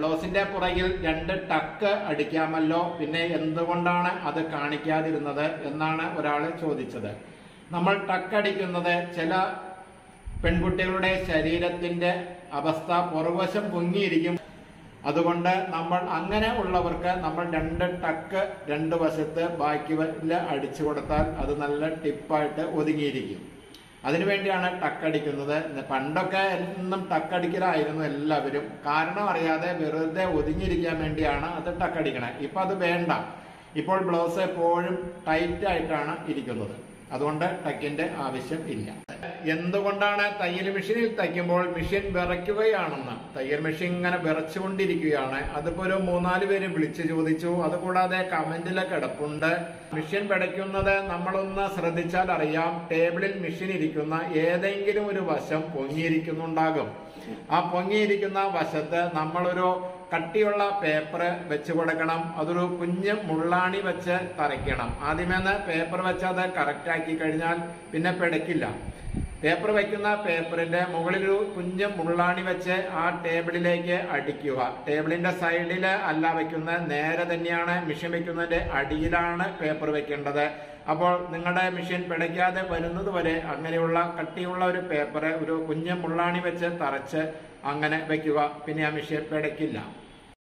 ബ്ലൗസിന്റെ പുറകിൽ രണ്ട് ടക്ക് അടിക്കാമല്ലോ പിന്നെ എന്തുകൊണ്ടാണ് അത് കാണിക്കാതിരുന്നത് എന്നാണ് ഒരാൾ ചോദിച്ചത് നമ്മൾ ടക്ക് അടിക്കുന്നത് ചില പെൺകുട്ടികളുടെ ശരീരത്തിന്റെ അവസ്ഥ പുറവശം പൊങ്ങിയിരിക്കും അതുകൊണ്ട് നമ്മൾ അങ്ങനെ ഉള്ളവർക്ക് നമ്മൾ രണ്ട് ടക്ക് രണ്ട് വശത്ത് ബാക്കി അടിച്ചു കൊടുത്താൽ അത് നല്ല ടിപ്പായിട്ട് ഒതുങ്ങിയിരിക്കും അതിനുവേണ്ടിയാണ് ടക്കടിക്കുന്നത് പണ്ടൊക്കെ എന്നും ടക്കടിക്കലായിരുന്നു എല്ലാവരും കാരണം അറിയാതെ വെറുതെ ഒതുങ്ങിയിരിക്കാൻ വേണ്ടിയാണ് അത് ടക്കടിക്കണേ ഇപ്പൊ അത് വേണ്ട ഇപ്പോൾ ബ്ലൗസ് എപ്പോഴും ടൈറ്റ് ആയിട്ടാണ് ഇരിക്കുന്നത് അതുകൊണ്ട് ടക്കിന്റെ ആവശ്യം ഇല്ല എന്തുകൊണ്ടാണ് തയ്യൽ മെഷീനിൽ തയ്ക്കുമ്പോൾ മെഷീൻ വിറയ്ക്കുകയാണെന്ന് തയ്യൽ മെഷീൻ ഇങ്ങനെ വിറച്ചുകൊണ്ടിരിക്കുകയാണ് അതിപ്പോ ഒരു മൂന്നാല് പേര് വിളിച്ചു ചോദിച്ചു അതുകൂടാതെ കമന്റിലെ കിടപ്പുണ്ട് മെഷീൻ പിടയ്ക്കുന്നത് നമ്മളൊന്ന് ശ്രദ്ധിച്ചാൽ അറിയാം ടേബിളിൽ മെഷീൻ ഇരിക്കുന്ന ഏതെങ്കിലും ഒരു വശം പൊങ്ങിയിരിക്കുന്നുണ്ടാകും ആ പൊങ്ങിയിരിക്കുന്ന വശത്ത് നമ്മളൊരു കട്ടിയുള്ള പേപ്പർ വെച്ച് കൊടുക്കണം അതൊരു കുഞ്ഞ് മുള്ളാണി വെച്ച് തറയ്ക്കണം ആദ്യമേന്ന് പേപ്പർ വെച്ച് അത് കറക്റ്റ് ആക്കി കഴിഞ്ഞാൽ പിന്നെ പിടയ്ക്കില്ല പേപ്പർ വെക്കുന്ന പേപ്പറിന്റെ മുകളിലൊരു കുഞ്ഞ് മുള്ളാണി വെച്ച് ആ ടേബിളിലേക്ക് അടിക്കുക ടേബിളിന്റെ സൈഡിൽ അല്ല വെക്കുന്നത് നേരെ തന്നെയാണ് മെഷീൻ വെക്കുന്നതിന്റെ അടിയിലാണ് പേപ്പർ വെക്കേണ്ടത് അപ്പോൾ നിങ്ങളുടെ മെഷീൻ പിടയ്ക്കാതെ വരുന്നത് വരെ അങ്ങനെയുള്ള കട്ടിയുള്ള ഒരു പേപ്പർ ഒരു കുഞ്ഞ് മുള്ളാണി വെച്ച് തറച്ച് അങ്ങനെ വെക്കുക പിന്നെ ആ മെഷീൻ പിടയ്ക്കില്ല